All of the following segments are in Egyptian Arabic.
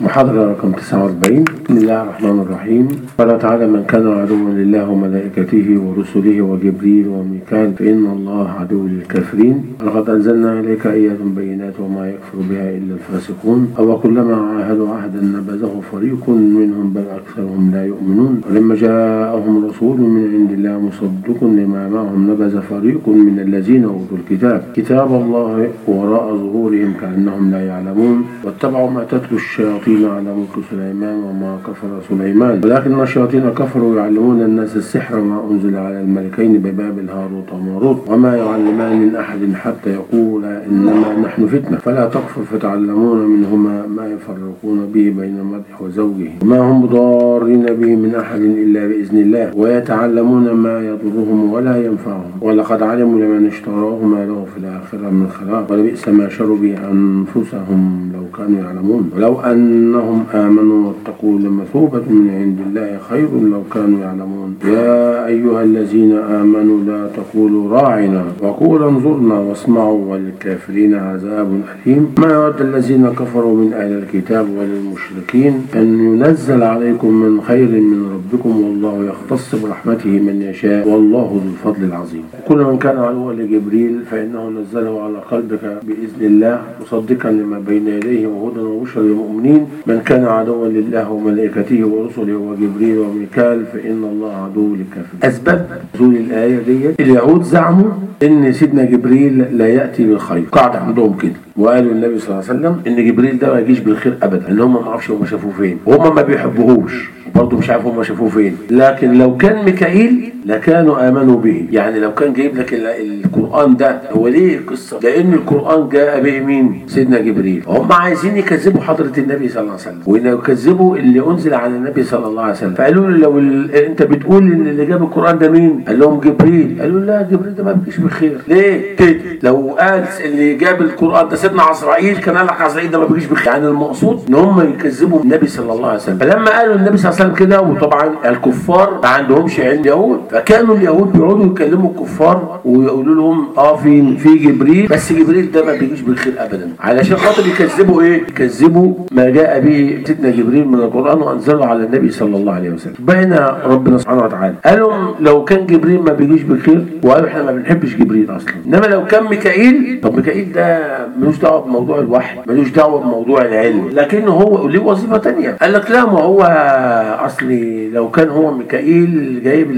محاضرة رقم 49 بسم الله الرحمن الرحيم قال تعالى من كان عدوا لله وملائكته ورسله وجبريل وميكال فإن الله عدو للكافرين ولقد أنزلنا إليك آيات بينات وما يكفر بها إلا الفاسقون أو كلما عاهدوا عهدا نبذه فريق منهم بل أكثرهم لا يؤمنون ولما جاءهم رسول من عند الله مصدق لما معهم نبذ فريق من الذين أوتوا الكتاب كتاب الله وراء ظهورهم كأنهم لا يعلمون واتبعوا ما تتلو الشياطين على ملك سليمان وما كفر سليمان ولكن الشياطين كفروا يعلمون الناس السحر ما أنزل على الملكين ببابل هاروت وماروت وما يعلمان من أحد حتى يقولا إنما نحن فتنة فلا تكفر فتعلمون منهما ما يفرقون به بين المرء وزوجه وما هم ضارين به من أحد إلا بإذن الله ويتعلمون ما يضرهم ولا ينفعهم ولقد علموا لمن اشتراه ما له في الآخرة من خلاق ولبئس ما شروا به أنفسهم لو كانوا يعلمون ولو أنهم آمنوا واتقوا لمثوبة من عند الله خير لو كانوا يعلمون يا أيها الذين آمنوا لا تقولوا راعنا وقولوا انظرنا واسمعوا وللكافرين عذاب أليم ما يود الذين كفروا من أهل الكتاب وللمشركين أن ينزل عليكم من خير من ربكم والله يختص برحمته من يشاء والله ذو الفضل العظيم كل من كان عدوا لجبريل فإنه نزله على قلبك بإذن الله مصدقا لما بين يديه وهدى وبشرى للمؤمنين من كان عدوا لله وملائكته ورسله وجبريل وميكال فإن الله عدو للكافرين أسباب نزول الآية دي اليهود زعموا إن سيدنا جبريل لا يأتي بالخير قاعدة عندهم كده وقالوا النبي صلى الله عليه وسلم ان جبريل ده ما يجيش بالخير ابدا ان هم ما اعرفش هم شافوه فين وهم ما بيحبوهوش برضه مش عارف هم شافوه فين لكن لو كان ميكائيل لكانوا امنوا به يعني لو كان جايب لك القران ده هو ليه قصه لان القران جاء به مين سيدنا جبريل هم عايزين يكذبوا حضره النبي صلى الله عليه وسلم وان يكذبوا اللي انزل على النبي صلى الله عليه وسلم فقالوا له لو انت بتقول ان اللي جاب القران ده مين قال لهم جبريل قالوا لا جبريل ده ما بيجيش بخير ليه كده لو قال اللي جاب القران ده سيدنا عزرائيل كان قال لك عزرائيل ده ما بيجيش بخير يعني المقصود ان هم يكذبوا النبي صلى الله عليه وسلم فلما قالوا النبي صلى الله عليه وسلم كده وطبعا الكفار ما عندهمش علم يهود فكانوا اليهود بيقعدوا يكلموا الكفار ويقولوا لهم اه في في جبريل بس جبريل ده ما بيجيش بالخير ابدا علشان خاطر يكذبوا ايه؟ يكذبوا ما جاء به سيدنا جبريل من القران وانزله على النبي صلى الله عليه وسلم بين ربنا سبحانه وتعالى قالوا لو كان جبريل ما بيجيش بالخير وقالوا احنا ما بنحبش جبريل اصلا انما لو كان ميكائيل طب ميكائيل ده ملوش دعوه بموضوع الوحي ملوش دعوه بموضوع العلم لكن هو ليه وظيفه ثانيه قال لك لا ما هو اصلي لو كان هو ميكائيل جايب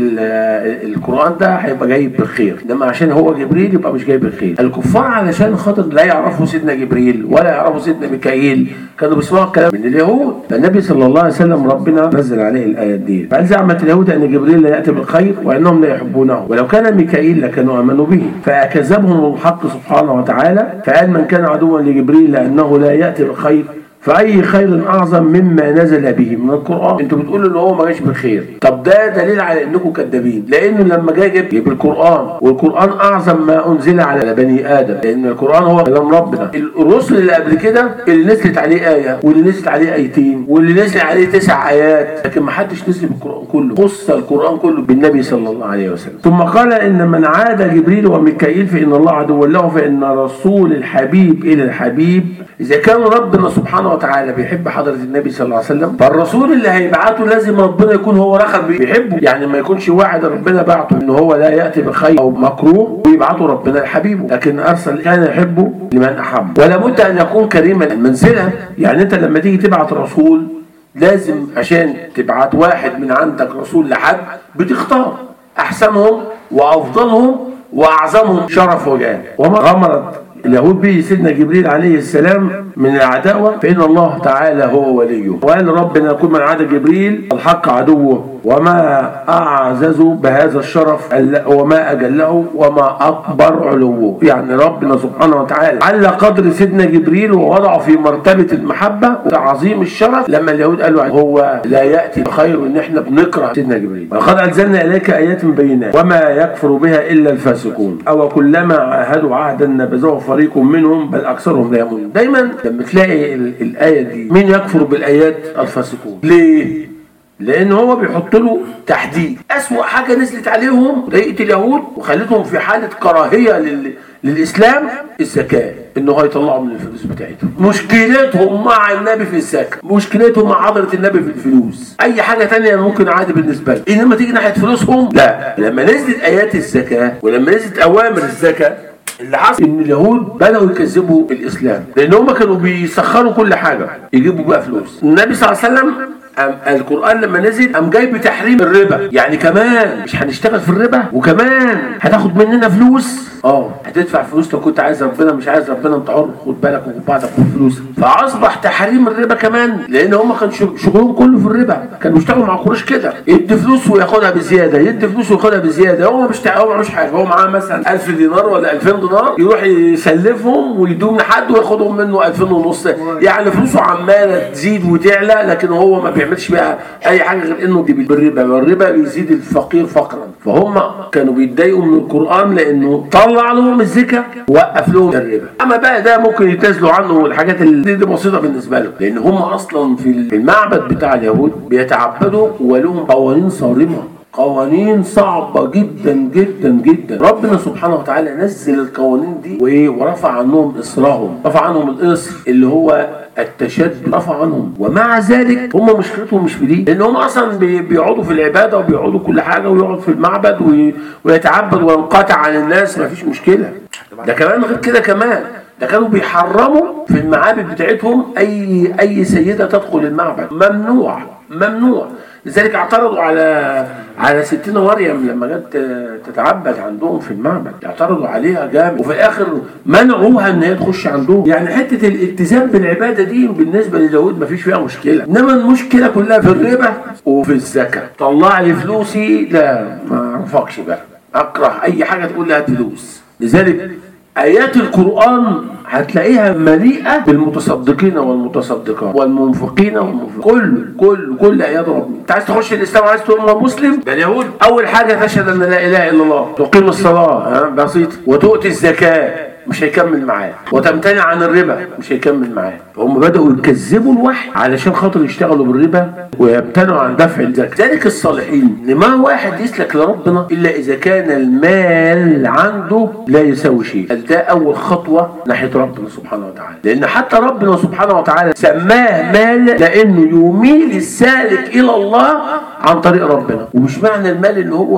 القران ده هيبقى جايب بالخير انما عشان هو جبريل يبقى مش جايب بالخير الكفار علشان خاطر لا يعرفوا سيدنا جبريل ولا يعرفوا سيدنا ميكائيل كانوا بيسمعوا الكلام من اليهود فالنبي صلى الله عليه وسلم ربنا نزل عليه الايات دي فقال زعمت اليهود ان جبريل لا ياتي بالخير وانهم لا يحبونه ولو كان ميكائيل لكانوا امنوا به فكذبهم الحق سبحانه وتعالى فقال من كان عدوا لجبريل لانه لا ياتي بالخير فأي خير أعظم مما نزل به من القرآن أنتوا بتقولوا إن هو ما جاش بالخير طب ده دليل على إنكم كذابين لأنه لما جه جاب القرآن والقرآن أعظم ما أنزل على بني آدم لأن القرآن هو كلام ربنا الرسل اللي قبل كده اللي نزلت عليه آية واللي نزلت عليه آيتين واللي نزل عليه تسع آيات لكن ما حدش نزل بالقرآن كله خص القرآن كله بالنبي صلى الله عليه وسلم ثم قال إن من عاد جبريل وميكائيل فإن الله عدو له فإن رسول الحبيب إلى الحبيب إذا كان ربنا سبحانه وتعالى بيحب حضرة النبي صلى الله عليه وسلم فالرسول اللي هيبعته لازم ربنا يكون هو رخب بيحبه يعني ما يكونش واحد ربنا بعته ان هو لا يأتي بخير او مكروه ويبعته ربنا لحبيبه لكن ارسل كان يحبه لمن احب ولا بد ان يكون كريما المنزلة يعني انت لما تيجي تبعت رسول لازم عشان تبعت واحد من عندك رسول لحد بتختار احسنهم وافضلهم واعظمهم شرف وجاه وما غمرت اليهود به سيدنا جبريل عليه السلام من العداوة فإن الله تعالى هو وليه وقال ربنا يكون من عاد جبريل الحق عدوه وما أعزز بهذا الشرف وما أجله وما أكبر علوه يعني ربنا سبحانه وتعالى على قدر سيدنا جبريل ووضعه في مرتبة المحبة وعظيم الشرف لما اليهود قالوا هو لا يأتي بخير إن إحنا بنكره سيدنا جبريل ولقد أنزلنا إليك آيات بينات وما يكفر بها إلا الفاسقون أو كلما عاهدوا عهدا نبذوه فريق منهم بل أكثرهم لا يؤمنون دايما لما تلاقي الآية دي مين يكفر بالآيات الفاسقون ليه لان هو بيحط له تحديد اسوأ حاجه نزلت عليهم ضايقه اليهود وخلتهم في حاله كراهيه لل... للاسلام الزكاه انه هيطلعوا من الفلوس بتاعتهم مشكلتهم مع النبي في الزكاه مشكلتهم مع حضره النبي في الفلوس اي حاجه تانية ممكن عادي بالنسبه لهم انما تيجي ناحيه فلوسهم لا لما نزلت ايات الزكاه ولما نزلت اوامر الزكاه اللي حصل ان اليهود بداوا يكذبوا الاسلام لان هم كانوا بيسخروا كل حاجه يجيبوا بقى فلوس النبي صلى الله عليه وسلم أم القرآن لما نزل قام جاي بتحريم الربا يعني كمان مش هنشتغل في الربا وكمان هتاخد مننا فلوس اه هتدفع فلوس لو كنت عايز ربنا مش عايز ربنا انت حر خد بالك وخد بعضك خد فلوس فاصبح تحريم الربا كمان لان هم كان شغلهم كله في الربا كانوا بيشتغلوا مع قريش كده يدي فلوس وياخدها بزياده يدي فلوس وياخدها بزياده هو مش هو معهوش حاجه هو معاه مثلا 1000 دينار ولا 2000 دينار يروح يسلفهم ويدوم لحد وياخدهم منه 2000 ونص يعني فلوسه عماله تزيد وتعلى لكن هو ما بيعملش بيها اي حاجه غير انه دي بالربا والربا بيزيد الفقير فقرا فهم كانوا بيتضايقوا من القران لانه طلع لهم الزكاه ووقف لهم الربا اما بقى ده ممكن يتنازلوا عنه والحاجات اللي دي بسيطه بالنسبه لهم لان هم اصلا في المعبد بتاع اليهود بيتعبدوا ولهم قوانين صارمه قوانين صعبة جدا جدا جدا ربنا سبحانه وتعالى نزل القوانين دي وايه ورفع عنهم إصرهم رفع عنهم الإصر اللي هو التشدد رفع عنهم ومع ذلك هم مشكلتهم مش في دي لان هم اصلا بيقعدوا في العباده وبيقعدوا كل حاجه ويقعد في المعبد ويتعبد وينقطع عن الناس ما فيش مشكله ده كمان غير كده كمان ده كانوا بيحرموا في المعابد بتاعتهم اي اي سيده تدخل المعبد ممنوع ممنوع لذلك اعترضوا على على ستنا مريم لما جت تتعبد عندهم في المعبد اعترضوا عليها جامد وفي الاخر منعوها ان هي تخش عندهم يعني حته الالتزام بالعباده دي بالنسبه لليهود مفيش فيها مشكله انما المشكله كلها في الربا وفي الزكاه طلع لي فلوسي لا ما اعرفكش بقى اكره اي حاجه تقول لها فلوس لذلك آيات القرآن هتلاقيها مليئة بالمتصدقين والمتصدقات والمنفقين والمنفقين كل كل كل آيات ربنا أنت عايز تخش الإسلام عايز تقول مسلم ده اليهود أول حاجة تشهد أن لا إله إلا الله تقيم الصلاة ها بسيط وتؤتي الزكاة مش هيكمل معاه وتمتنع عن الربا مش هيكمل معاه فهم بدأوا يكذبوا الوحي علشان خاطر يشتغلوا بالربا ويمتنعوا عن دفع الزكاة ذلك الصالحين ان ما واحد يسلك لربنا الا اذا كان المال عنده لا يساوي شيء ده اول خطوة ناحية ربنا سبحانه وتعالى لان حتى ربنا سبحانه وتعالى سماه مال لانه يميل السالك الى الله عن طريق ربنا ومش معنى المال ان هو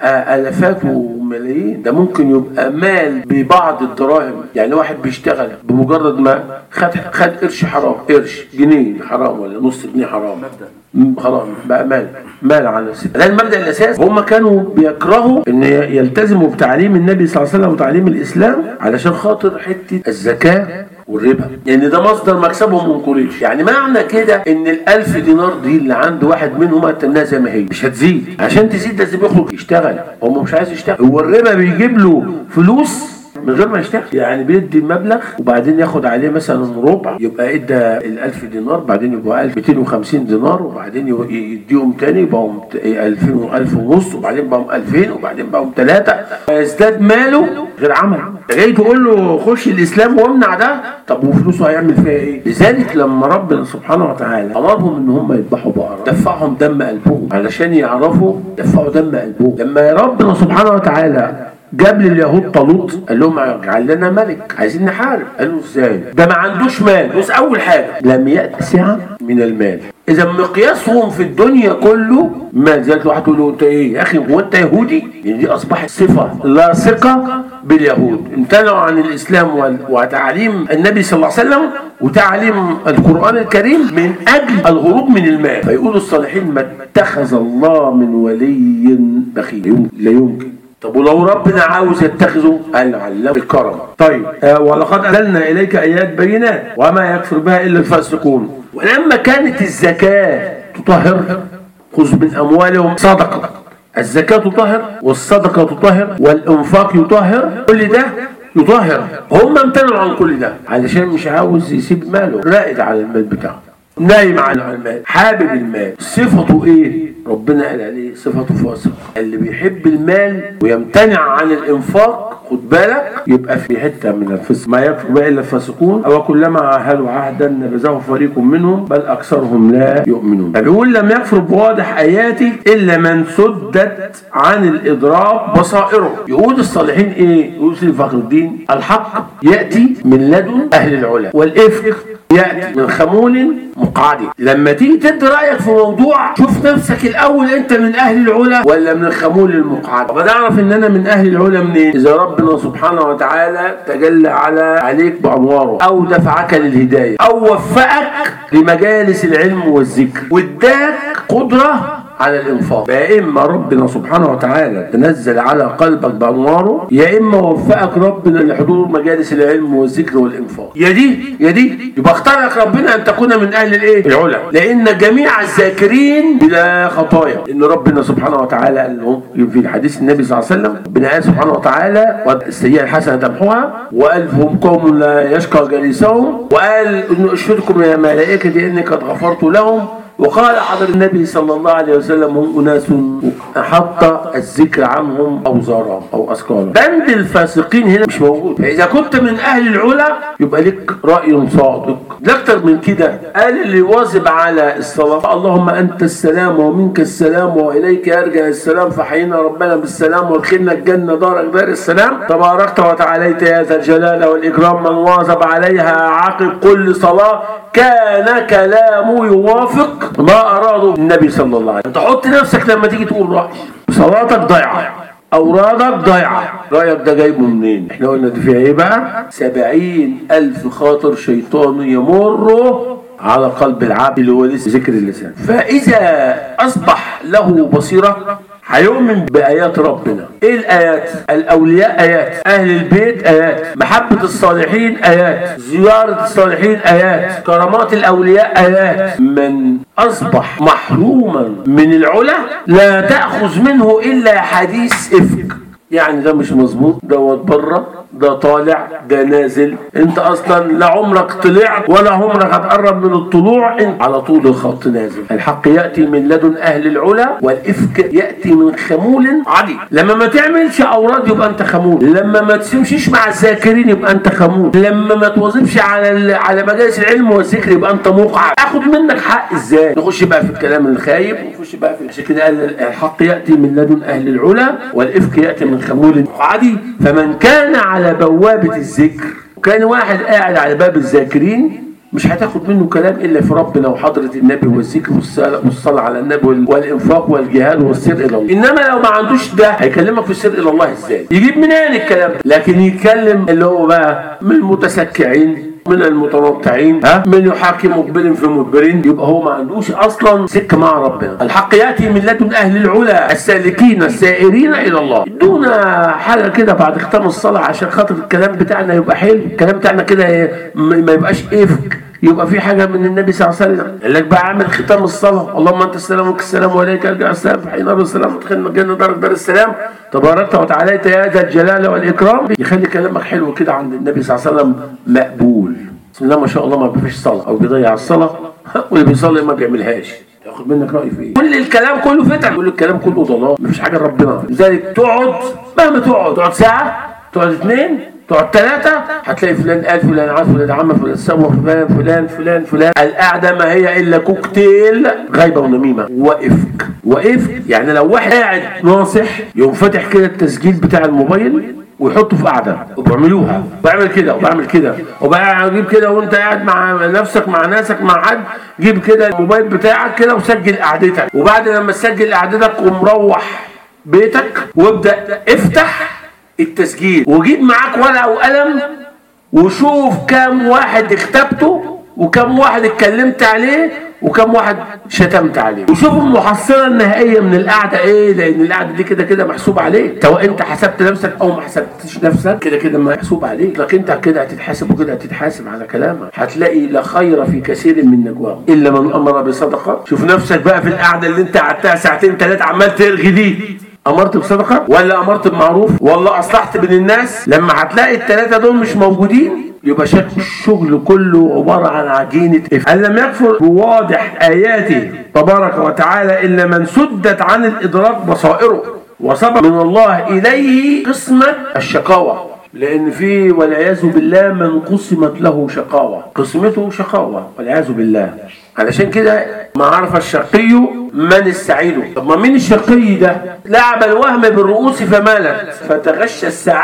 الافات وملايين ده ممكن يبقى مال ببعض الدراهم يعني واحد بيشتغل بمجرد ما خد خد قرش حرام قرش جنيه حرام ولا نص جنيه حرام خلاص بقى مال مال على الست ده المبدا الاساسي هم كانوا بيكرهوا ان يلتزموا بتعليم النبي صلى الله عليه وسلم وتعليم الاسلام علشان خاطر حته الزكاه والربا لان يعني ده مصدر مكسبهم من قريش يعني معنى كده ان الالف دينار دي اللي عند واحد منهم هتنها زي ما هي مش هتزيد عشان تزيد لازم يخرج يشتغل هم مش عايز يشتغل هو الربا بيجيب له فلوس من غير ما يشتغل يعني بيدي المبلغ وبعدين ياخد عليه مثلا ربع يبقى ادى ال 1000 دينار بعدين يبقى 1250 دينار وبعدين يديهم تاني يبقوا 2000 و1000 ونص وبعدين بقوا 2000 وبعدين بقوا 3 فيزداد ماله غير عمل جاي تقول له خش الاسلام وامنع ده طب وفلوسه هيعمل فيها ايه؟ لذلك لما ربنا سبحانه وتعالى امرهم ان هم يذبحوا بقره دفعهم دم قلبهم علشان يعرفوا دفعوا دم قلبهم لما ربنا سبحانه وتعالى جاب لليهود طالوت قال لهم اجعل لنا ملك عايزين نحارب قالوا ازاي ده ما عندوش مال بص اول حاجه لم يات سعه من المال اذا مقياسهم في الدنيا كله مال زي واحد تقول له انت ايه يا اخي هو انت يهودي يعني دي اصبحت صفه لاصقه باليهود امتنعوا عن الاسلام وتعليم النبي صلى الله عليه وسلم وتعليم القران الكريم من اجل الهروب من المال فيقول الصالحين ما اتخذ الله من ولي بخيل لا يمكن طب ولو ربنا عاوز يتخذه قال علمه الكرم طيب آه ولقد انزلنا اليك ايات بينات وما يكفر بها الا الفاسقون ولما كانت الزكاه تطهر خذ من اموالهم صدقه الزكاه تطهر والصدقه تطهر والانفاق يطهر كل ده يطهر هم امتنعوا عن كل ده علشان مش عاوز يسيب ماله رائد على المال بتاعه نايم عن المال حابب المال صفته ايه ربنا قال عليه صفته فاسق اللي بيحب المال ويمتنع عن الانفاق خد بالك يبقى في حته من الفسق ما يكفر بها الا الفاسقون او كلما عاهدوا عهدا نبذه فريق منهم بل اكثرهم لا يؤمنون فبيقول لم يكفر بواضح اياتي الا من سدت عن الادراك بصائره يقول الصالحين ايه يقول سيدي فخر الدين الحق ياتي من لدن اهل العلا والافك ياتي من خمول مقعد لما تيجي تدي رايك في موضوع شوف نفسك الاول انت من اهل العلا ولا من الخمول المقعد وبنعرف ان انا من اهل العلا منين اذا ربنا سبحانه وتعالى تجلى على عليك بانواره او دفعك للهدايه او وفقك لمجالس العلم والذكر واداك قدره على الانفاق يا اما ربنا سبحانه وتعالى تنزل على قلبك بانواره يا اما وفقك ربنا لحضور مجالس العلم والذكر والانفاق يا دي يا دي يبقى اختار لك ربنا ان تكون من اهل الايه العلا لان جميع الذاكرين بلا خطايا ان ربنا سبحانه وتعالى قال لهم في حديث النبي صلى الله عليه وسلم ربنا قال سبحانه وتعالى والسيئه الحسنه تمحوها وقال هم قوم لا يشقى جليسهم وقال ان اشهدكم يا ملائكتي اني قد غفرت لهم وقال حضر النبي صلى الله عليه وسلم هم أناس حط الذكر عنهم أوزارهم أو أثقالهم بند الفاسقين هنا مش موجود فإذا كنت من أهل العلا يبقى لك رأي صادق لأكتر من كده قال اللي واظب على الصلاة اللهم أنت السلام ومنك السلام وإليك يرجع السلام فحينا ربنا بالسلام وادخلنا الجنة دارك دار السلام تباركت وتعاليت يا ذا الجلال والإكرام من واظب عليها عقب كل صلاة كان كلامه يوافق ما أراده النبي صلى الله عليه وسلم تحط نفسك لما تيجي تقول رأي صلاتك ضايعة أورادك ضايعة رأيك ده جايبه منين احنا قلنا دي فيها ايه بقى سبعين ألف خاطر شيطاني يمر على قلب العبد اللي هو لسه ذكر اللسان فإذا أصبح له بصيرة هيؤمن بآيات ربنا ايه الآيات الأولياء آيات أهل البيت آيات محبة الصالحين آيات زيارة الصالحين آيات كرامات الأولياء آيات من أصبح محروما من العلا لا تأخذ منه إلا حديث إفك يعني ده مش مظبوط دوت بره ده طالع ده نازل انت اصلا لا عمرك طلعت ولا عمرك هتقرب من الطلوع انت على طول الخط نازل الحق ياتي من لدن اهل العلا والافك ياتي من خمول عدي لما ما تعملش اوراد يبقى انت خمول لما ما تمشيش مع الذاكرين يبقى انت خمول لما ما تواظبش على على مجالس العلم والذكر يبقى انت مقعد اخد منك حق ازاي نخش بقى في الكلام الخايب ونخش بقى في عشان كده قال الحق ياتي من لدن اهل العلا والافك ياتي من خمول عدي فمن كان على بوابة الذكر وكان واحد قاعد على باب الذاكرين مش هتاخد منه كلام الا في ربنا وحضره النبي والذكر والصلاه على النبي والانفاق والجهاد والسر الى الله انما لو ما عندوش ده هيكلمك في السر الى الله ازاي يجيب منين الكلام لكن يتكلم اللي هو بقى من المتسكعين من المتنطعين ها من يحاكم مقبل في مدبرين يبقى هو ما عندوش اصلا سكه مع ربنا الحق ياتي من لدن اهل العلا السالكين السائرين الى الله دون حاجه كده بعد ختام الصلاه عشان خاطر الكلام بتاعنا يبقى حلو الكلام بتاعنا كده ما يبقاش افك يبقى في حاجه من النبي صلى الله عليه وسلم قال لك بقى اعمل ختام الصلاه اللهم انت السلام وك السلام واليك ارجع السلام فحين ارض السلام ادخلنا الجنه دار دار السلام تباركت وتعاليت يا ذا الجلال والاكرام يخلي كلامك حلو كده عند النبي صلى الله عليه وسلم مقبول بسم الله ما شاء الله ما فيش صلاه او بيضيع الصلاه واللي بيصلي ما بيعملهاش ياخد منك راي في ايه كل الكلام كله فتن كل الكلام كله ضلال مفيش حاجه لربنا لذلك تقعد مهما تقعد تقعد ساعه تقعد اثنين تقعد ثلاثة هتلاقي فلان قال فلان عاد فلان عمل فلان سوى فلان فلان فلان فلان القعدة ما هي إلا كوكتيل غيبة ونميمة وإفك وإفك يعني لو واحد قاعد ناصح يقوم فاتح كده التسجيل بتاع الموبايل ويحطه في قعده وبيعملوها بعمل كده وبعمل كده وبقى اجيب كده وانت قاعد مع نفسك مع ناسك مع حد جيب كده الموبايل بتاعك كده وسجل قعدتك وبعد لما تسجل قعدتك قوم مروح بيتك وابدا افتح التسجيل وجيب معاك ورقه وقلم وشوف كام واحد اختبته وكم واحد اتكلمت عليه وكم واحد شتمت عليه وشوف المحصله النهائيه من القعده ايه لان القعده دي كده كده محسوب عليك سواء انت حسبت نفسك او ما حسبتش نفسك كده كده محسوب عليك لكن انت كده هتتحاسب وكده هتتحاسب على كلامك هتلاقي لا خير في كثير من نجواهم الا من امر بصدقه شوف نفسك بقى في القعده اللي انت قعدتها ساعتين ثلاثه عمال ترغي دي امرت بصدقه ولا امرت بمعروف ولا اصلحت بين الناس لما هتلاقي الثلاثه دول مش موجودين يبقى شكل الشغل كله عبارة عن عجينة إف أن لم يكفر بواضح آياته تبارك وتعالى إلا من سدت عن الإدراك بصائره وسبق من الله إليه قسمة الشقاوة لأن في والعياذ بالله من قسمت له شقاوة قسمته شقاوة والعياذ بالله علشان كده ما عرف الشقي من السعيد طب ما مين الشقي ده لعب الوهم بالرؤوس فمالت فتغشى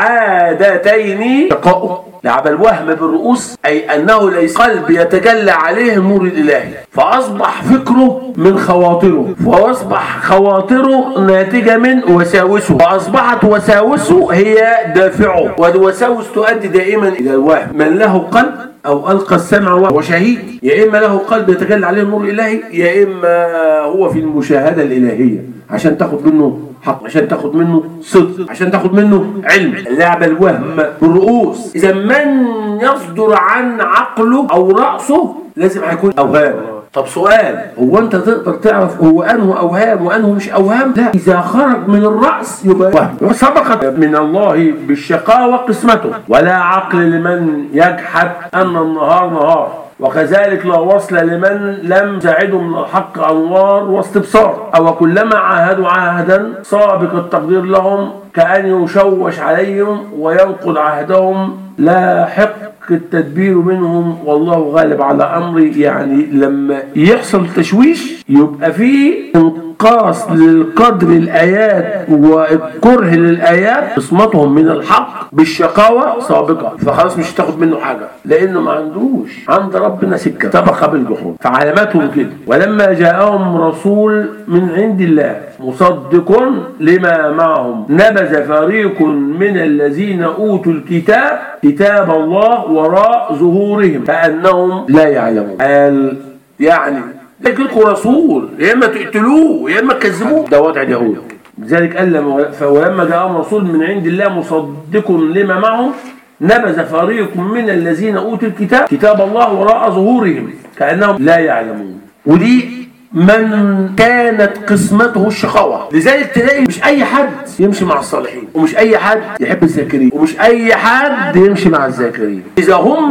السعادتين شقاؤه لعب الوهم بالرؤوس أي أنه ليس قلب يتجلى عليه النور الإلهي فأصبح فكره من خواطره وأصبح خواطره ناتجة من وساوسه وأصبحت وساوسه هي دافعه والوساوس تؤدي دائما إلى الوهم من له قلب أو ألقى السمع وهو شهيد يا إما له قلب يتجلى عليه النور الإلهي يا إما هو في المشاهدة الإلهية عشان تاخد منه حق عشان تاخد منه صدق عشان تاخد منه علم لعب الوهم بالرؤوس إذا من يصدر عن عقله أو رأسه لازم هيكون أوهام طب سؤال هو انت تقدر تعرف هو انه اوهام وانه مش اوهام لا اذا خرج من الراس يبقى وهم وسبقت من الله بالشقاوه قسمته ولا عقل لمن يجحد ان النهار نهار وكذلك لا وصل لمن لم تساعده من الحق انوار واستبصار او كلما عاهدوا عهدا سابق التقدير لهم كان يشوش عليهم وينقض عهدهم لا حق التدبير منهم والله غالب على امري يعني لما يحصل تشويش يبقى فيه انقاص للقدر الايات والكره للايات قسمتهم من الحق بالشقاوه سابقه فخلاص مش هتاخد منه حاجه لانه ما عندوش عند ربنا سكه سبق بالجحود فعلاماتهم كده ولما جاءهم رسول من عند الله مصدق لما معهم نبذ فريق من الذين اوتوا الكتاب كتاب الله وراء ظهورهم كانهم لا يعلمون قال يعني لكم رسول يا اما تقتلوه يا اما تكذبوه ده وضع اليهود لذلك قال لما ولما جاءهم رسول من عند الله مصدق لما معهم نبذ فريق من الذين اوتوا الكتاب كتاب الله وراء ظهورهم كانهم لا يعلمون ودي من كانت قسمته الشقاوة لذلك تلاقي مش أي حد يمشي مع الصالحين ومش أي حد يحب الذاكرين ومش أي حد يمشي مع الذاكرين إذا هم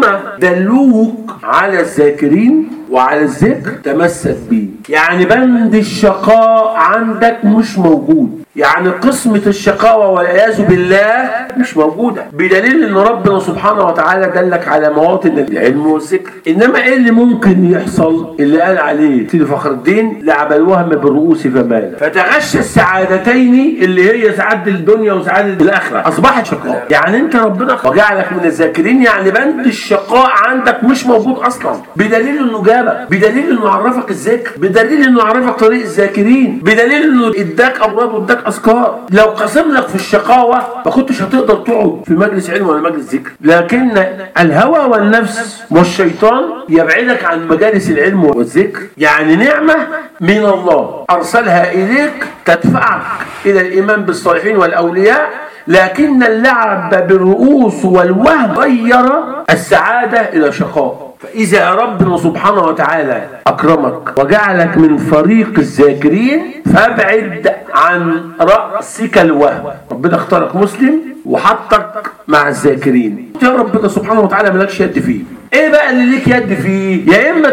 دلوك على الذاكرين وعلى الذكر تمسك بيه يعني بند الشقاء عندك مش موجود يعني قسمة الشقاوة والعياذ بالله مش موجودة بدليل ان ربنا سبحانه وتعالى دلك على مواطن العلم والذكر انما ايه اللي ممكن يحصل اللي قال عليه سيدي فخر الدين لعب الوهم بالرؤوس فمال فتغشى السعادتين اللي هي سعادة الدنيا وسعادة الاخرة اصبحت شقاء يعني انت ربنا وجعلك من الذاكرين يعني بند الشقاء عندك مش موجود اصلا بدليل انه جابك بدليل انه عرفك الذكر بدليل انه عرفك طريق الذاكرين بدليل انه اداك امراض واداك اذكار لو قسم لك في الشقاوه ما كنتش هتقدر تقعد في مجلس علم ولا مجلس ذكر لكن الهوى والنفس والشيطان يبعدك عن مجالس العلم والذكر يعني نعمه من الله ارسلها اليك تدفعك الى الايمان بالصالحين والاولياء لكن اللعب بالرؤوس والوهم غير السعاده الى شقاء فإذا ربنا سبحانه وتعالى أكرمك وجعلك من فريق الذاكرين فابعد عن رأسك الوهم ربنا اختارك مسلم وحطك مع الذاكرين يا ربنا سبحانه وتعالى مالكش يد فيه ايه بقى اللي ليك يد فيه يا اما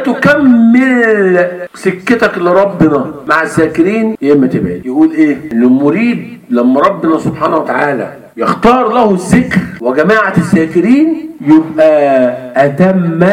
تكمل سكتك لربنا مع الذاكرين يا اما تبعد يقول ايه المريد لما ربنا سبحانه وتعالى يختار له الذكر وجماعة الذاكرين يبقى أتم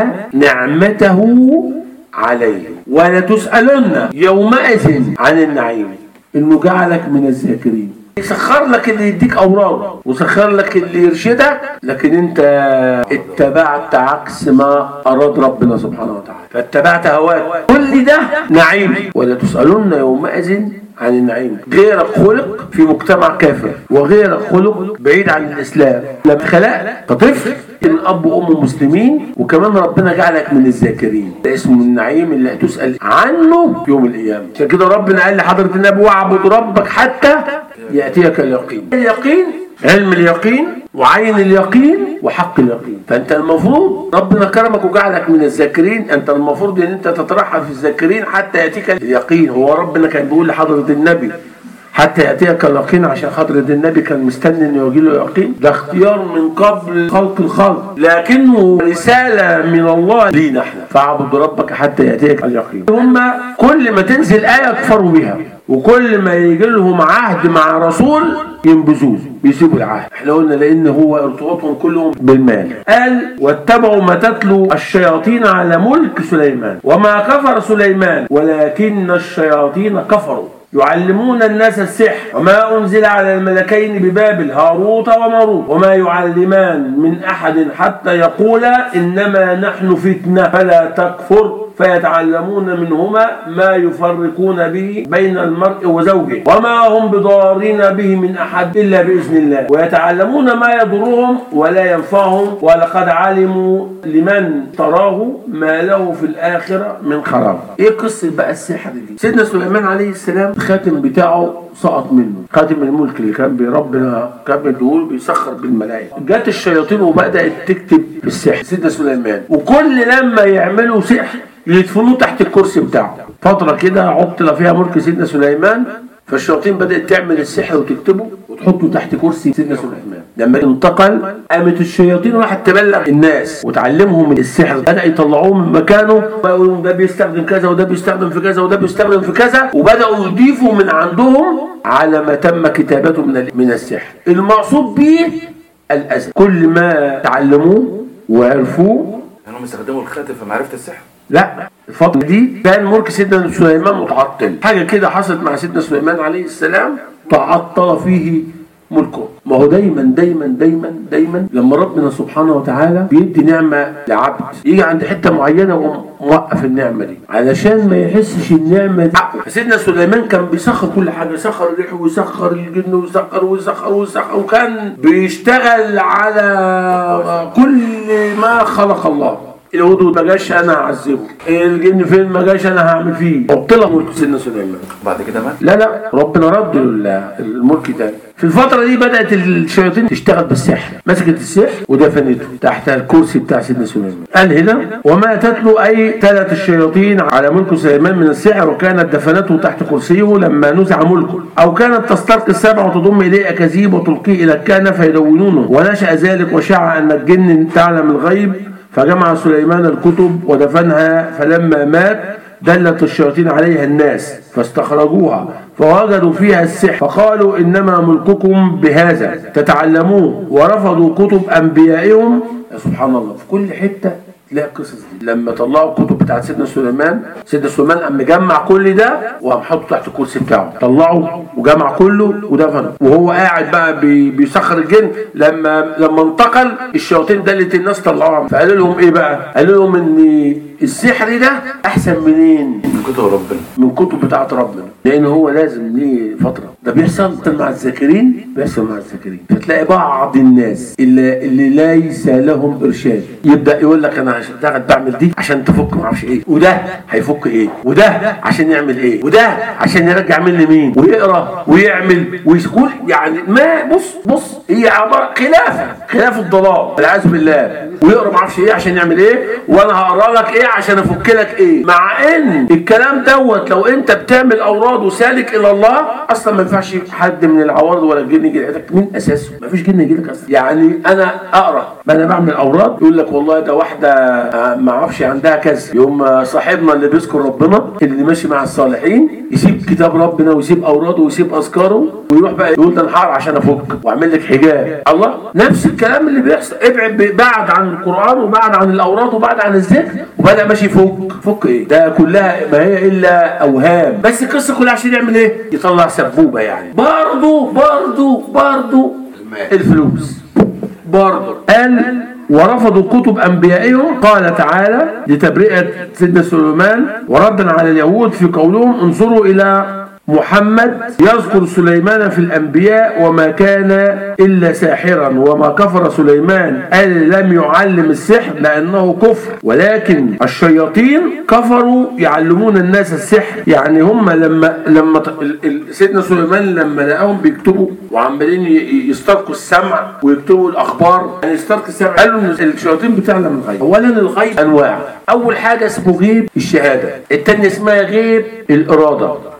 نعمته عليه ولا تسألن يومئذ عن النعيم إنه جعلك من الذاكرين يسخر لك اللي يديك أوراق وسخر لك اللي يرشدك لكن أنت اتبعت عكس ما أراد ربنا سبحانه وتعالى فاتبعت هواك كل ده نعيم ولا تسألن يومئذ عن النعيم غيرك خلق في مجتمع كافر وغيرك خلق بعيد عن الإسلام لما خلق كطفل الأب وأم مسلمين وكمان ربنا جعلك من الذاكرين ده اسمه النعيم اللي هتسأل عنه يوم القيامة عشان كده ربنا قال لحضرة النبي واعبد ربك حتى يأتيك اليقين اليقين علم اليقين وعين اليقين وحق اليقين فانت المفروض ربنا كرمك وجعلك من الذاكرين انت المفروض ان انت تترحل في الذاكرين حتى ياتيك اليقين هو ربنا كان بيقول لحضره النبي حتى ياتيك اليقين عشان خاطر ده النبي كان مستني انه يجي له يقين ده اختيار من قبل خلق الخلق لكنه رساله من الله لينا احنا فاعبد ربك حتى ياتيك اليقين هم كل ما تنزل ايه يكفروا بها وكل ما يجي لهم عهد مع رسول ينبذوه بيسيبوا العهد احنا قلنا لان هو ارتباطهم كلهم بالمال قال واتبعوا ما تتلو الشياطين على ملك سليمان وما كفر سليمان ولكن الشياطين كفروا يعلمون الناس السحر وما أنزل على الملكين ببابل هاروت وماروت وما يعلمان من أحد حتى يقولا إنما نحن فتنة فلا تكفر فيتعلمون منهما ما يفرقون به بين المرء وزوجه وما هم بضارين به من أحد إلا بإذن الله ويتعلمون ما يضرهم ولا ينفعهم ولقد علموا لمن تراه ما له في الآخرة من خراب إيه قصة بقى السحر دي سيدنا سليمان عليه السلام الخاتم بتاعه سقط منه خاتم الملك اللي كان بربنا كان بيدور بيسخر بالملائكة جت الشياطين وبدأت تكتب في السحر سيدنا سليمان وكل لما يعملوا سحر يدفنوه تحت الكرسي بتاعه فترة كده عطل فيها ملك سيدنا سليمان فالشياطين بدأت تعمل السحر وتكتبه وتحطه تحت كرسي سيدنا سليمان لما انتقل قامت الشياطين راحت تبلغ الناس وتعلمهم السحر بدأ يطلعوه من مكانه ويقولوا ده بيستخدم كذا وده بيستخدم في كذا وده بيستخدم في كذا وبدأوا يضيفوا من عندهم على ما تم كتابته من من السحر المقصود به الأذى كل ما تعلموه وعرفوه هم استخدموا الخاتم في معرفة السحر لا الفترة دي كان ملك سيدنا سليمان متعطل حاجة كده حصلت مع سيدنا سليمان عليه السلام تعطل فيه ملكه ما هو دايما دايما دايما دايما لما ربنا سبحانه وتعالى بيدي نعمة لعبد يجي عند حتة معينة ويقوم موقف النعمة دي علشان ما يحسش النعمة دي حقه سيدنا سليمان كان بيسخر كل حاجة سخر الريح ويسخر الجن ويسخر ويسخر ويسخر وكان بيشتغل على كل ما خلق الله الهدود ما جاش انا هعذبه الجن فين ما جاش انا هعمل فيه عطله ملك سيدنا سليمان بعد كده مات لا لا ربنا رد له الملك تاني في الفترة دي بدأت الشياطين تشتغل بالسحر مسكت السحر ودفنته تحت الكرسي بتاع سيدنا سليمان قال هنا وما تتلو أي تلت الشياطين على ملك سليمان من السحر وكانت دفنته تحت كرسيه لما نزع ملكه أو كانت تستلقي السبع وتضم إليه أكاذيب وتلقيه إلى الكهنة فيدونونه ونشأ ذلك وشاع أن الجن تعلم الغيب فجمع سليمان الكتب ودفنها فلما مات دلت الشياطين عليها الناس فاستخرجوها فوجدوا فيها السحر فقالوا إنما ملككم بهذا تتعلموه ورفضوا كتب أنبيائهم يا سبحان الله في كل حتة تلاقي القصص دي لما طلعوا الكتب بتاعت سيدنا سليمان سيدنا سليمان قام مجمع كل ده وقام حاطه تحت الكرسي بتاعه طلعه وجمع كله ودفنه وهو قاعد بقى بي- بيسخر الجن لما لما انتقل الشياطين دلت الناس طلعوها فقالوا لهم ايه بقى؟ قالوا لهم ان السحر ده احسن منين؟ من كتب ربنا من كتب بتاعت ربنا لان هو لازم ليه فتره ده بيحصل مع الذاكرين بيحصل مع الذاكرين فتلاقي بعض الناس اللي, اللي ليس لهم ارشاد يبدا يقول لك انا هشتغل بعمل دي عشان تفك ما اعرفش ايه وده هيفك ايه وده عشان يعمل ايه وده عشان يرجع من لمين ويقرا ويعمل ويقول يعني ما بص بص هي عباره خلافه خلاف الضلال والعياذ بالله ويقرا ما اعرفش ايه عشان يعمل ايه وانا هقرا لك ايه عشان افك لك ايه مع ان الكلام دوت لو انت بتعمل اوراد وسالك الى الله اصلا ما ينفعش حد من العوارض ولا الجن يجي لك من اساسه ما فيش جن يجي لك اصلا يعني انا اقرا ما انا بعمل اوراد يقول لك والله ده واحده آه، ما اعرفش عندها كذا يوم آه، صاحبنا اللي بيذكر ربنا اللي ماشي مع الصالحين يسيب كتاب ربنا ويسيب اوراده ويسيب اذكاره ويروح بقى يقول ده انا هقرا عشان افك واعمل لك حجاب الله نفس الكلام اللي بيحصل ابعد ب- بعد عن القران وبعد عن الاوراد وبعد عن الذكر وبدا ماشي يفك فك ايه ده كلها ما هي الا اوهام بس القصه كلها عشان يعمل ايه يطلع سبوبه يعني برضه برضه برضه الفلوس برضه قال ورفضوا كتب انبيائهم قال تعالى لتبرئه سيدنا سليمان وردا على اليهود في قولهم انظروا الى محمد يذكر سليمان في الأنبياء وما كان إلا ساحرا وما كفر سليمان قال لم يعلم السحر لأنه كفر ولكن الشياطين كفروا يعلمون الناس السحر يعني هم لما لما ت- ال- ال- سيدنا سليمان لما لقاهم بيكتبوا وعمالين ي- يسترقوا السمع ويكتبوا الأخبار يعني يسترقوا السمع قالوا إن الشياطين بتعلم الغيب أولا الغيب أنواع أول حاجة اسمه غيب الشهادة التانية اسمها غيب الإرادة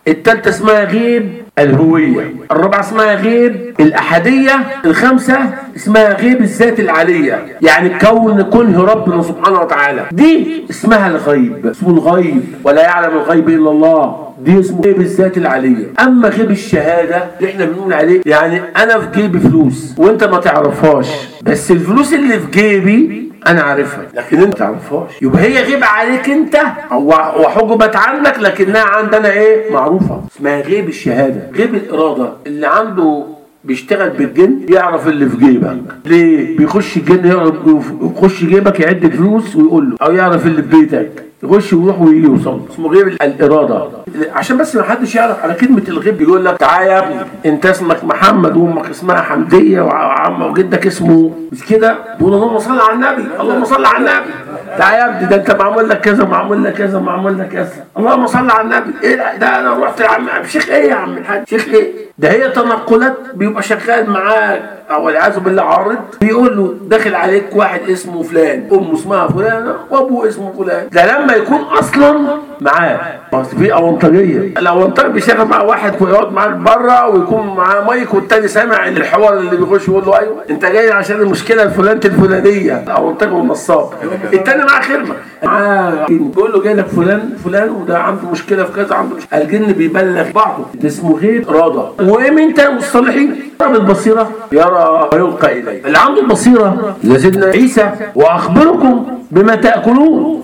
التالتة اسمها غيب الهوية الرابعة اسمها غيب الأحدية الخامسة اسمها غيب الذات العالية يعني كون كنه ربنا سبحانه وتعالى دي اسمها الغيب اسمه الغيب ولا يعلم الغيب إلا الله دي اسمه غيب الذات العالية أما غيب الشهادة اللي احنا بنقول عليه يعني أنا في جيبي فلوس وأنت ما تعرفهاش بس الفلوس اللي في جيبي انا عارفها لكن انت تعرفهاش يبقى هي غيبة عليك انت و- وحجبت عنك لكنها عندنا ايه معروفة اسمها غيب الشهادة غيب الارادة اللي عنده بيشتغل بالجن يعرف اللي في جيبك ليه بيخش الجن يعرف يخش جيبك يعد الفلوس ويقول له او يعرف اللي في بيتك يخش ويروح ويجي يوصل اسمه غيب الاراده عشان بس ما حدش يعرف على كلمه الغيب يقول لك تعالى يا ابني انت اسمك محمد وامك اسمها حمديه وعم وجدك اسمه مش كده تقول اللهم صل على النبي اللهم صل على النبي تعالى يا ابني ده انت معمول لك كذا معمول لك كذا معمول لك كذا اللهم صل على النبي ايه ده, ده انا رحت يا عم شيخ ايه يا عم الحاج شيخ ايه ده هي تنقلات بيبقى شغال معاك او والعياذ بالله عارض بيقول له داخل عليك واحد اسمه فلان امه اسمها فلانه وابوه اسمه فلان ده لما يكون اصلا معاه بس في اونطاجيه الاونطاج بيشغل مع واحد ويقعد معاك بره ويكون معاه مايك والتاني سامع الحوار اللي بيخش يقول له ايوه انت جاي عشان المشكله الفلانيه الفلانيه الاونطاج والنصاب التاني معاه خدمه معاه بيقول له جاي لك فلان فلان وده عنده مشكله في كذا عنده مشكلة. الجن بيبلغ بعضه ده اسمه غيب اراده ومن تاني المصطلحين بالبصيره يرى ويلقى اليه اللي عنده البصيره زي سيدنا عيسى واخبركم بما تاكلون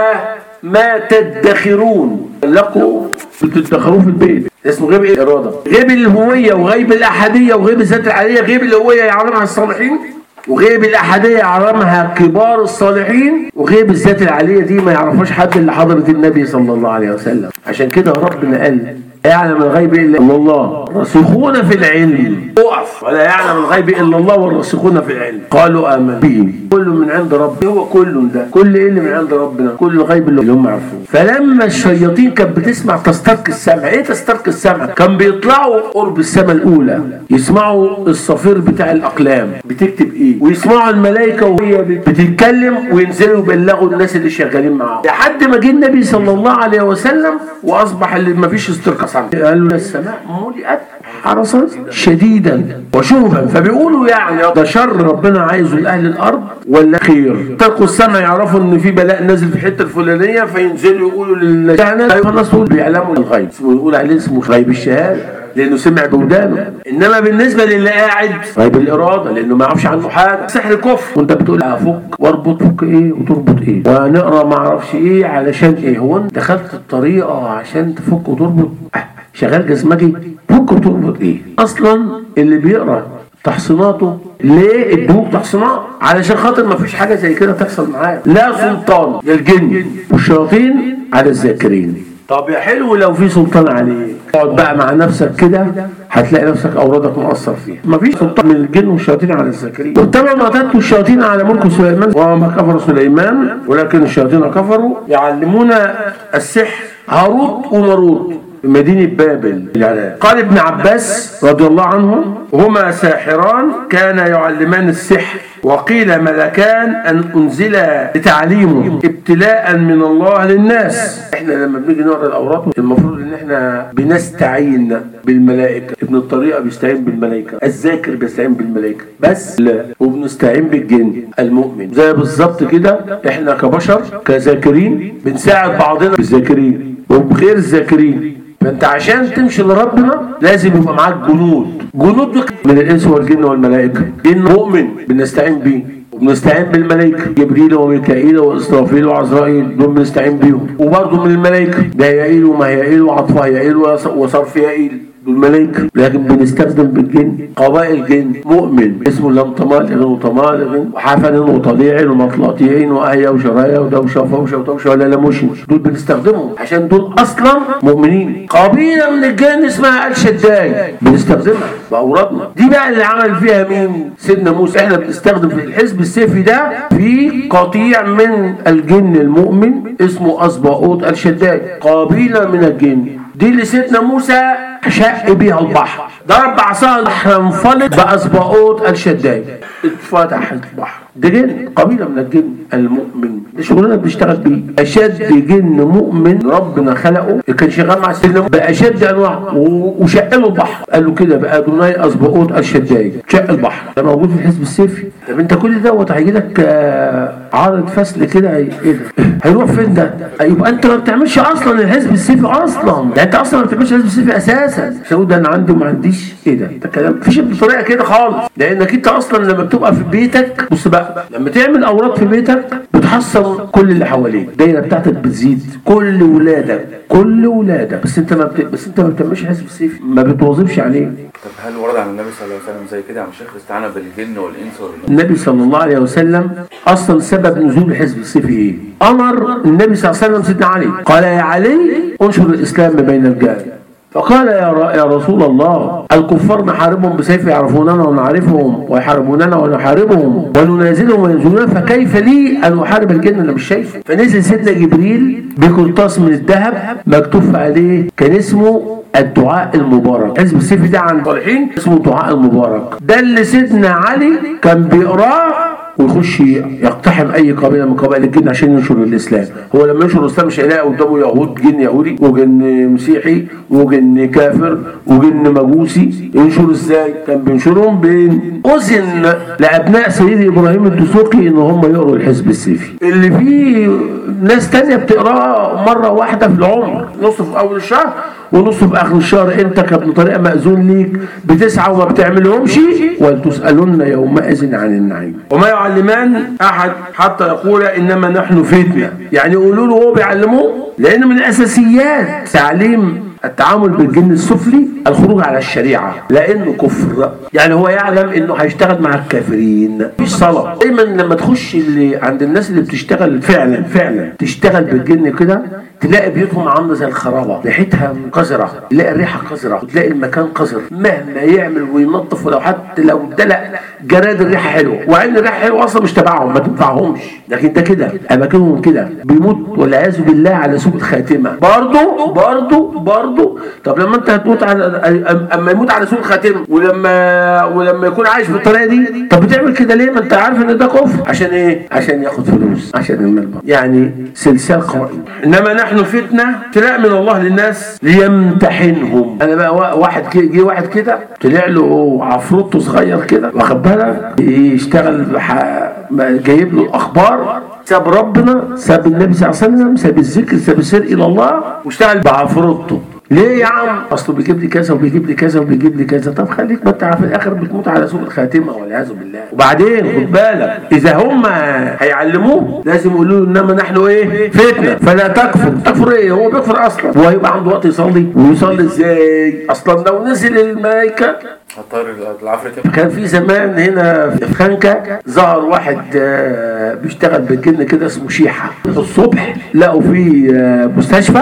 وما تدخرون لكم بتدخروه في البيت اسمه غيب الاراده غيب الهويه وغيب الاحديه وغيب الذات العاليه غيب الهويه يعلمها الصالحين وغيب الأحدية يعلمها كبار الصالحين وغيب الذات العالية دي ما يعرفوش حد إلا حضرة النبي صلى الله عليه وسلم عشان كده ربنا قال لا يعلم الغيب إلا الله راسخون في العلم اقف ولا يعلم الغيب إلا الله والراسخون في العلم قالوا آمن به كل من عند ربي هو كل ده كل إيه اللي من عند ربنا كل الغيب اللي هم عارفوه فلما الشياطين كانت بتسمع تسترق السمع ايه تسترق السمع كان بيطلعوا قرب السماء الأولى يسمعوا الصفير بتاع الأقلام بتكتب ايه ويسمعوا الملائكة وهي بتتكلم وينزلوا يبلغوا الناس اللي شغالين معاهم لحد ما جه النبي صلى الله عليه وسلم واصبح اللي ما فيش استرقاص عنده قال له السماء ملئت حرسا شديدا وشوبا فبيقولوا يعني ده شر ربنا عايزه لاهل الارض ولا خير تركوا السماء يعرفوا ان في بلاء نازل في الحته الفلانيه فينزلوا يقولوا للجهنة ايوه الناس دول بيعلموا الغيب اسمه يقول عليه اسمه غيب الشهاده لانه سمع بودانه انما بالنسبه للي قاعد غيب الاراده لانه ما يعرفش عنه حاجه سحر كفر وانت بتقول افك واربط فك ايه وتربط ايه ونقرا ما اعرفش ايه علشان ايه هو انت دخلت الطريقه عشان تفك وتربط أه شغال جسمجي فك وتربط ايه اصلا اللي بيقرا تحصيناته ليه ادوك تحصينات علشان خاطر ما فيش حاجه زي كده تحصل معاه لا سلطان للجن والشياطين على الذاكرين طب يا حلو لو في سلطان عليك اقعد بقى مع نفسك كده هتلاقي نفسك اورادك مؤثر فيها مفيش سلطان من الجن والشياطين على الذاكرين واتبع ما تتلو الشياطين على ملك سليمان وما كفر سليمان ولكن الشياطين كفروا يعلمون السحر هاروت وماروت في مدينة بابل العراق قال ابن عباس رضي الله عنه هما ساحران كان يعلمان السحر وقيل ملكان أن أنزل لتعليمه ابتلاء من الله للناس احنا لما بنيجي نقرا الاوراق المفروض ان احنا بنستعين بالملائكه ابن الطريقه بيستعين بالملائكه الذاكر بيستعين بالملائكه بس لا وبنستعين بالجن المؤمن زي بالظبط كده احنا كبشر كذاكرين بنساعد بعضنا بالذاكرين وبغير الذاكرين فانت عشان تمشي لربنا لازم يبقى معاك جنود جنود دول من الانس والجن والملائكه جن مؤمن بنستعين بيه وبنستعين بالملائكة جبريل وميكائيل وإسرافيل وعزرائيل دول بنستعين بيهم وبرضه من الملائكة ده يائيل ومهيائيل وعطفة يائيل وصرف يائيل دول ملائكة لكن بنستخدم بالجن قبائل جن مؤمن اسمه لمطمالغ وطمالغ وحفن وطليع ومطلطيع وأهيا وشرايا ودوشة وفوشة وطوشة ولا لموشن دول بنستخدمهم عشان دول أصلا مؤمنين قبيلة من الجن اسمها الشداي بنستخدمها بأورادنا دي بقى اللي عمل فيها مين سيدنا موسى احنا بنستخدم في الحزب السيفي ده في قطيع من الجن المؤمن اسمه أسباؤوت الشداي قبيلة من الجن دي اللي سيدنا موسى شق بيها البحر ضرب بعصاه البحر انفلق بأسباؤوت الشداي اتفتح البحر ده جن قبيله من الجن المؤمن ده شغلنا بنشتغل بيه اشد جن مؤمن ربنا خلقه كان شغال مع سيدنا باشد انواع و- وشقله البحر قال له كده بقى دوناي اسبقوت الشداي شق البحر ده موجود في الحزب السيفي طب انت كل دوت هيجي لك آه، عارض فصل كده هي- ايه ده هيروح فين ده يبقى انت ما بتعملش اصلا الحزب السيفي اصلا ده انت اصلا ما بتعملش الحزب السيفي اساسا مش هقول ده انا عندي وما عنديش ايه ده ده كلام مفيش بطريقه كده خالص لانك انت اصلا لما بتبقى في بيتك بص بقى لما تعمل اوراق في بيتك بتحصل كل اللي حواليك الدايره بتاعتك بتزيد كل ولادك كل ولادك بس انت ما بت... بس انت ما بتعملش حزب السيفي ما بتواظبش عليه طب هل ورد عن النبي صلى الله عليه وسلم زي كده يا عم شيخ الاستعانه بالجن والانس والجن النبي صلى الله عليه وسلم اصلا سبب نزول حزب السيف ايه؟ امر النبي صلى الله عليه وسلم سيدنا علي قال يا علي انشر الاسلام بين الرجال فقال يا ر- يا رسول الله الكفار نحاربهم بسيف يعرفوننا ونعرفهم ويحاربوننا ونحاربهم وننازلهم وينزلون فكيف لي ان احارب الجن انا مش شايفه فنزل سيدنا جبريل بقرطاس من الذهب مكتوب عليه كان اسمه الدعاء المبارك حزب السيف ده عن صالحين اسمه الدعاء المبارك ده اللي سيدنا علي كان بيقراه ويخش يقتحم اي قبيله من قبائل الجن عشان ينشر الاسلام هو لما ينشر الاسلام مش هيلاقي قدامه يهود جن يهودي وجن مسيحي وجن كافر وجن مجوسي ينشر ازاي كان بينشرهم بين اذن لابناء سيدي ابراهيم الدسوقي ان هم يقروا الحزب السيفي اللي فيه ناس تانية بتقراه مره واحده في العمر نص في اول الشهر ونص في اخر الشهر انت كابن طريقه ماذون ليك بتسعى وما بتعملهمش ولتسالن يومئذ عن النعيم وما يعلمان احد حتى يقول انما نحن فتنه يعني يقولوا له هو بيعلموه لان من اساسيات تعليم التعامل بالجن السفلي الخروج على الشريعه لانه كفر يعني هو يعلم انه هيشتغل مع الكافرين مفيش صلاه دايما لما تخش اللي عند الناس اللي بتشتغل فعلا فعلا تشتغل بالجن كده تلاقي بيوتهم عامله زي الخرابه ريحتها قذره تلاقي الريحه قذره وتلاقي المكان قذر مهما يعمل وينظف ولو حتى لو دلق جراد الريحه حلوه وعين الريحه حلوه اصلا مش تبعهم ما تنفعهمش لكن ده كده اماكنهم كده بيموت والعياذ بالله على سوء الخاتمه برضه برضه برضه طب لما انت هتموت على أم- اما يموت على سوء الخاتمه ولما ولما يكون عايش بالطريقه دي طب بتعمل كده ليه ما انت عارف ان ده كفر عشان ايه عشان ياخد فلوس عشان المال بقى. يعني سلسال قائم انما نحن فتنه ابتلاء من الله للناس ليمتحنهم انا بقى وا- واحد كده جه واحد كده طلع له عفروته صغير كده واخد بالك يشتغل بح- جايب له الاخبار ساب ربنا ساب النبي صلى الله عليه وسلم ساب الذكر ساب السير الى الله واشتغل بعفروته ليه يا عم اصله بيجيب لي كذا وبيجيب لي كذا وبيجيب لي كذا طب خليك ما انت في الاخر بتموت على سوء الخاتمه والعياذ بالله وبعدين خد بالك اذا هم هيعلموه لازم يقولوا له انما نحن ايه فتنه فلا تكفر تكفر ايه هو بيكفر اصلا وهيبقى عنده وقت يصلي ويصلي ازاي اصلا لو نزل الملائكه الطائر العفريت كان في زمان هنا في خانكا ظهر واحد آه، بيشتغل بالجن كده اسمه شيحة الصبح لقوا في آه، مستشفى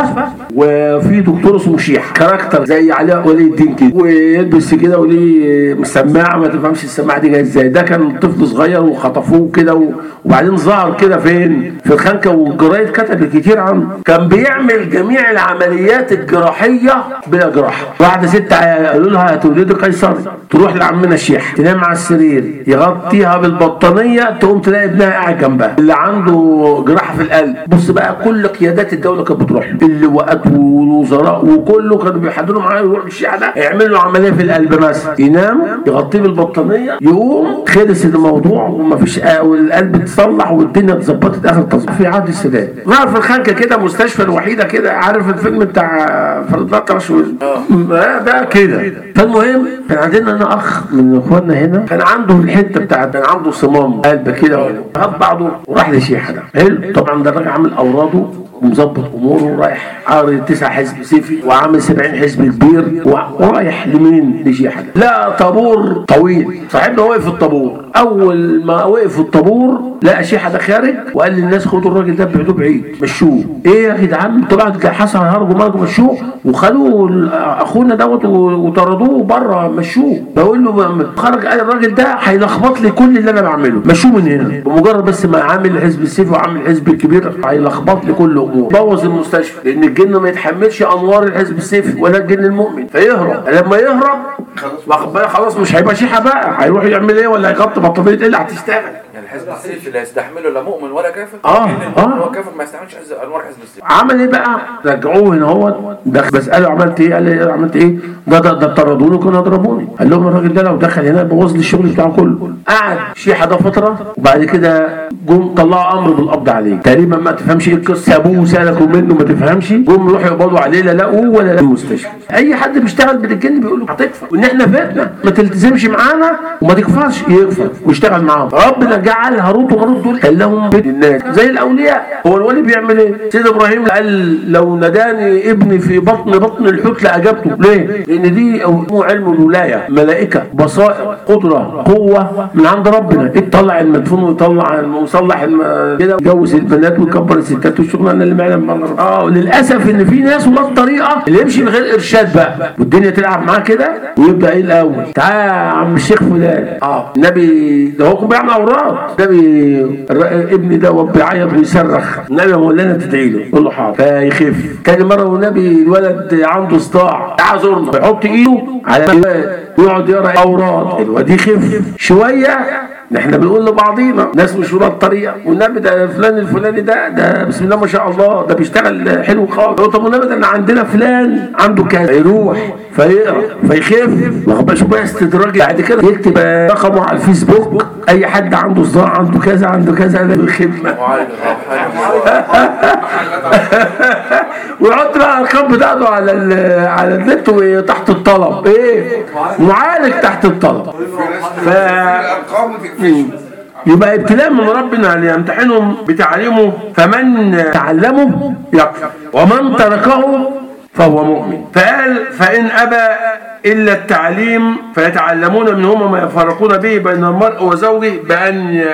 وفي دكتور اسمه شيحة كاركتر زي علاء ولي الدين كده ويلبس كده وليه سماعة ما تفهمش السماعة دي جايه ازاي ده كان طفل صغير وخطفوه كده و- وبعدين ظهر كده فين في الخانكا والجرايد كتبت كتير عنه كان بيعمل جميع العمليات الجراحية بلا جراحة واحدة ست قالوا لها هتولدي قيصري تروح لعمنا الشيخ تنام على السرير يغطيها بالبطانية تقوم تلاقي ابنها قاعد جنبها اللي عنده جراحة في القلب بص بقى كل قيادات الدولة كانت بتروح له اللواءات والوزراء وكله كانوا بيحضروا معاه يروح الشيخ ده يعمل له عملية في القلب مثلا ينام يغطيه بالبطانية يقوم خلص الموضوع ومفيش والقلب اتصلح والدنيا اتظبطت اخر تصبح في عهد السادات ظهر في الخانكة كده مستشفى الوحيدة كده عارف الفيلم بتاع فرد الأطرش وال- آه، ده كده فالمهم كان عندنا انا اخ من اخواننا هنا كان عنده الحته بتاعت كان عنده صمام قلب كده خد بعضه وراح لشيحه ده حلو طبعا ده الراجل عامل اوراده ومظبط اموره ورايح عارض تسع حزب سيفي وعامل 70 حزب كبير وع- ورايح لمين لشيحه ده لا طابور طويل صاحبنا وقف في الطابور اول ما وقف في الطابور لقى شيحه ده خارج وقال للناس خدوا الراجل ده ابعدوه بعيد مشوه ايه يا جدعان طلعت حصل هرجوا مرجوا مشوه وخدوا ال- اخونا دوت و- وطردوه بره مشوه بقول له م- خرج قال الراجل ده هيلخبط لي كل اللي انا بعمله مشوه من هنا بمجرد بس ما عامل حزب السيف وعامل حزب الكبير هيلخبط لي كل امور بوظ المستشفى لان الجن ما يتحملش انوار الحزب السيفي ولا الجن المؤمن فيهرب لما يهرب واخد بالك خلاص مش هيبقى شيحه بقى هيروح يعمل ايه ولا هيغطي بطاريه ايه اللي هتشتغل يعني حزب السيف لا يستحمله لا مؤمن ولا كافر آه، إن المؤمن آه. والكافر ما يستحملش حزب انوار حزب السيف عمل ايه بقى؟ رجعوه هنا هو دخل بساله عملت ايه؟ قال لي عملت ايه؟ ده ده ده طردوني كانوا يضربوني قال لهم الراجل ده لو دخل هنا بوظ لي الشغل بتاعه كله قعد شيحه ده فتره وبعد كده جم طلعوا امر بالقبض عليه تقريبا ما تفهمش ايه القصه سابوه وسلكوا منه ما تفهمش جم يروحوا يقبضوا عليه لا لقوه ولا لقوا المستشفى اي حد بيشتغل بالجن بيقول له هتكفر وان احنا فاتنا ما تلتزمش معانا وما تكفرش يكفر ويشتغل معاهم ربنا جعل هاروت وماروت دول خلاهم بين الناس زي الاولياء هو الولي بيعمل ايه سيد ابراهيم قال لو ناداني ابني في بطن بطن الحوت لاجبته ليه لان دي اسمه علم الولايه ملائكه بصائر قدره قوه من عند ربنا يطلع المدفون ويطلع المصلح الم- كده يجوز البنات ويكبر الستات والشغلانه اللي معنا من الله اه للاسف ان في ناس ولا الطريقه اللي يمشي من غير ارشاد بقى والدنيا تلعب معاه كده ويبدا ايه الاول تعال يا عم الشيخ فلان اه النبي ده هو كان بيعمل اوراد النبي الر- ابني ده وهو بيعيط ويصرخ النبي يا مولانا تدعي له يقول له حاضر فيخف كان مره والنبي الولد عنده صداع تعال زورنا يحط ايده على الواد ويقعد يقرا اوراد الواد يخف شويه احنا بنقول لبعضينا ناس مش ورا الطريقه والنبي ده فلان الفلاني ده ده بسم الله ما شاء الله ده بيشتغل حلو خالص يقول طب والنبي ده انا عندنا فلان عنده كذا يروح فيقرا فيخف واخد بالك شوف بقى استدراج بعد كده يكتب رقمه على الفيسبوك اي حد عنده صداع عنده كذا عنده كذا ده بالخدمه معالج الروحاني ويحط بقى الارقام بتاعته على ال- على النت وتحت الطلب ايه معالج تحت الطلب ف الارقام وتكفي مم. يبقى ابتلاء من ربنا ليمتحنهم بتعليمه فمن تعلمه يكفر ومن تركه فهو مؤمن فقال فإن أبى إلا التعليم فيتعلمون منهما ما يفرقون به بين المرء وزوجه بأن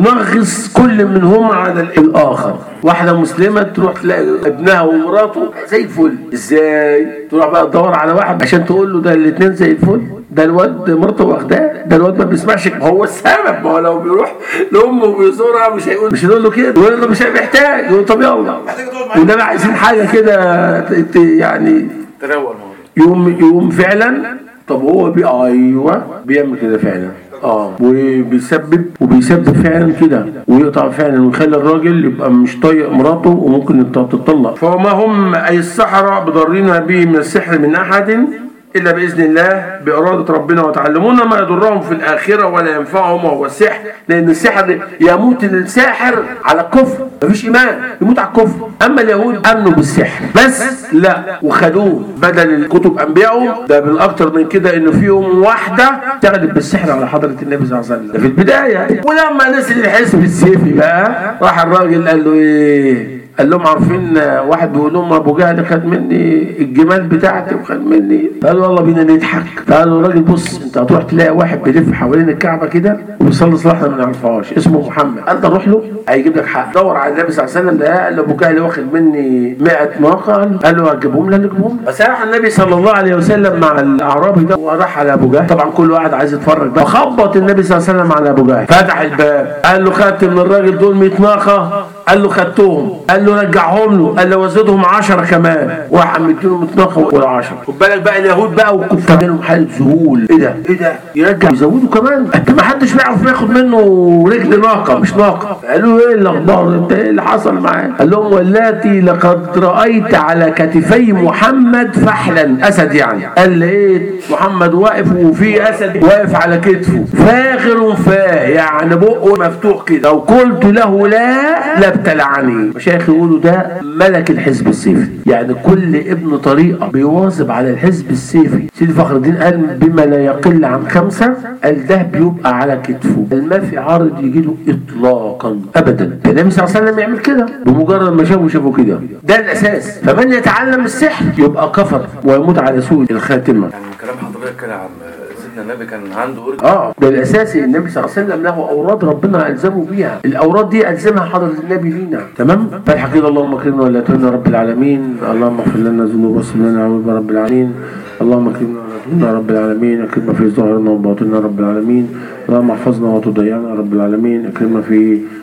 ينغص كل منهما على الآخر واحدة مسلمة تروح تلاقي ابنها ومراته زي الفل ازاي تروح بقى تدور على واحد عشان تقول له ده الاتنين زي الفل ده الواد مراته واخداه ده الواد ما بيسمعش هو السبب ما هو لو بيروح لامه وبيزورها مش هيقول مش هيقول له كده يقول له مش محتاج يقول طب يلا وده عايزين حاجه كده ت- ت- يعني تروق الموضوع يقوم يقوم فعلا طب هو بي ايوه بيعمل كده فعلا اه وبيسبب وبيسبب فعلا كده ويقطع فعلا ويخلي الراجل يبقى مش طايق مراته وممكن يت- تطلق فما هم اي السحرة بضرنا به من السحر من احد الا باذن الله باراده ربنا وتعلمون ما يضرهم في الاخره ولا ينفعهم وهو السحر لان السحر يموت الساحر على الكفر مفيش ايمان يموت على الكفر اما اليهود امنوا بالسحر بس لا وخدوه بدل الكتب انبيائهم ده بالاكتر من كده انه فيهم واحده اشتغلت بالسحر على حضره النبي صلى الله عليه وسلم ده في البدايه ولما نزل الحزب السيفي بقى راح الراجل قال له ايه قال لهم عارفين واحد بيقول لهم ابو جهل خد مني الجمال بتاعتي وخد مني قالوا يلا بينا نضحك فقالوا الراجل بص انت هتروح تلاقي واحد بيلف حوالين الكعبه كده وبيصلي صلاه احنا ما نعرفهاش اسمه محمد قال ده روح له هيجيب لك حق دور على النبي صلى الله عليه وسلم ده قال له ابو جهل واخد مني 100 ناقه قال له- قال له هتجيبهم لي هنجيبهم لك. فساح النبي صلى الله عليه وسلم مع الاعرابي ده وراح على ابو جهل طبعا كل واحد عايز يتفرج بقى فخبط النبي صلى الله عليه وسلم على ابو جهل فتح الباب قال له خدت من الراجل دول 100 ناقه قال له خدتهم قال له رجعهم له قال له وزدهم 10 كمان واحد مديله 100 ناقه ولا 10 خد بالك بقى اليهود بقى والكفار لهم حاله ذهول ايه ده ايه ده يرجع يزودوا كمان انت ما حدش بيعرف ياخد منه رجل ناقه مش ناقه قالوا له ايه الاخبار انت ايه اللي حصل معاه قال لهم واللاتي لقد رايت على كتفي محمد فحلا اسد يعني قال لقيت محمد واقف وفي اسد واقف على كتفه فاخر فاه يعني بقه مفتوح كده لو قلت له لا لابتلعني مشايخ يقولوا ده ملك الحزب السيفي يعني كل ابن طريقه بيواظب على الحزب السيفي سيدي فخر الدين قال بما لا يقل عن خمسه قال ده بيبقى على كتفه ما في عارض يجي له اطلاقا ابدا النبي صلى الله عليه وسلم يعمل كده بمجرد ما شافه شافه كده ده الاساس فمن يتعلم السحر يبقى كفر ويموت على سوء الخاتمه يعني من كلام حضرتك كده عن سيدنا النبي كان عنده ورد اه ده الاساسي النبي صلى الله عليه وسلم له اوراد ربنا الزمه بيها الاوراد دي الزمها حضره النبي لينا تمام فالحق كده اللهم اكرمنا ولا تهنا رب العالمين اللهم اغفر لنا ذنوب واغفر لنا عوض رب العالمين اللهم اكرمنا ولا تهنا رب العالمين اكرمنا في ظاهرنا وباطننا رب العالمين اللهم احفظنا وتضيعنا رب العالمين اكرمنا في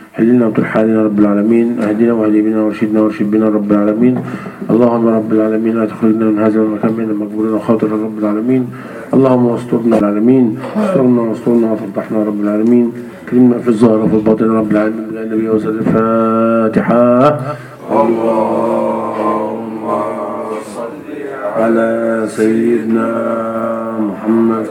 حلنا وطول حالنا رب العالمين اهدنا واهدي بنا وارشدنا وارشد بنا رب العالمين اللهم رب العالمين لا تخرجنا من هذا المكان من مقبولين خاطر رب العالمين اللهم واسترنا العالمين استرنا واسترنا وتفضحنا رب العالمين كرمنا في الظاهر وفي الباطن رب العالمين لا النبي وسلم الفاتحة اللهم صل على سيدنا محمد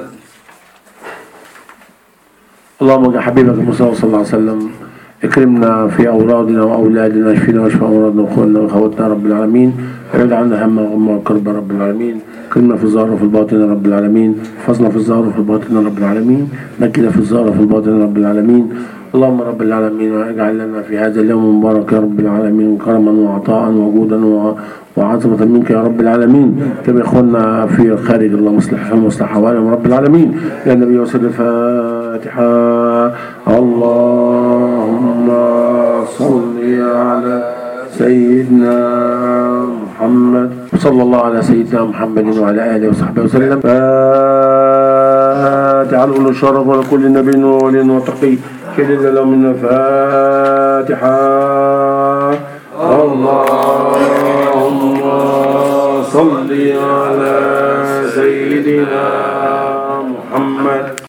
اللهم اجعل حبيبك المصطفى صلى الله عليه وسلم اكرمنا في اورادنا واولادنا اشفينا واشفى اورادنا واخواننا واخواتنا رب العالمين ابعد عنا هم وغم وكرب رب العالمين اكرمنا في الظاهر وفي الباطن رب العالمين احفظنا في الظاهر وفي الباطن رب العالمين نجنا في الظاهر وفي الباطن رب العالمين اللهم رب العالمين واجعل لنا في هذا اليوم المبارك يا رب العالمين كرما وعطاء وجودا و- وعظمة منك يا رب العالمين كما اخواننا في الخارج اللهم اصلحهم واصلح حوالهم رب العالمين يا النبي وسلم الفاتحة اللهم صل على سيدنا محمد صلى الله على سيدنا محمد وعلى اله وصحبه وسلم فاتحة له الشرف ولكل نبي وولي وتقي شهد له من الفاتحة اللهم صل على سيدنا محمد